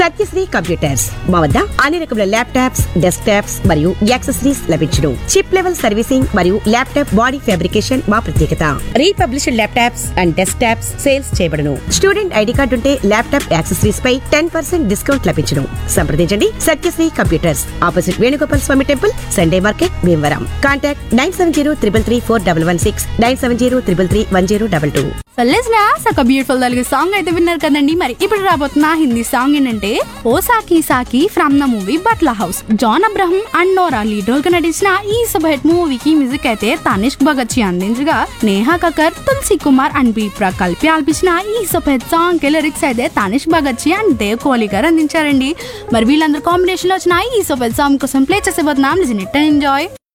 Satyasri computers మా వద్ద అన్ని రకముల ల్యాప్టాప్స్ డెస్క్ టాప్స్ మరియు యాక్సెసరీస్ లభించును చిప్ లెవెల్ సర్వీసింగ్ మరియు ల్యాప్టాప్ బాడీ ఫ్యాబ్రికేషన్ మా ప్రత్యేకత refurbished laptops and desktops sales చేయబడును స్టూడెంట్ ఐడి కార్డు ఉంటే ల్యాప్టాప్ యాక్సెసరీస్ పై టెన్ పర్సెంట్ డిస్కౌంట్ లభించును సంప్రదించండి Satyasri computers opposite Venugopal Swamy temple Sunday market Bhimavaram contact nine seven zero triple three four double one six nine seven zero triple three one zero double two so listeners ఒక beautiful Telugu song అయితే విన్నారు కదండి మరి ఇప్పుడు రాబోతున్న Hindi song ఏంటంటే O Saki Saki from the movie Batla house John Abraham and Nora lead role గా నటించిన ఈ సూపర్ హిట్ మూవీకి మ్యూజిక్ అయితే తనిష్క్ భగత్ అందించగా నేహా కక్కర్ తులసి కుమార్ అండ్ బీ కలిపి ఆల్పించిన ఈ సూపర్ హిట్ సాంగ్ కి లిరిక్స్ అయితే తనిష్క్ భగత్ అండ్ దేవ్ కోహ్లీ గారు అందించారండి మరి వీళ్ళందరూ కాంబినేషన్ లో వచ్చిన ఈ సూపర్ హిట్ సాంగ్ కోసం ప్లే చేసేబోతున్నాం లిజన్ ఇట్ ఎంజాయ్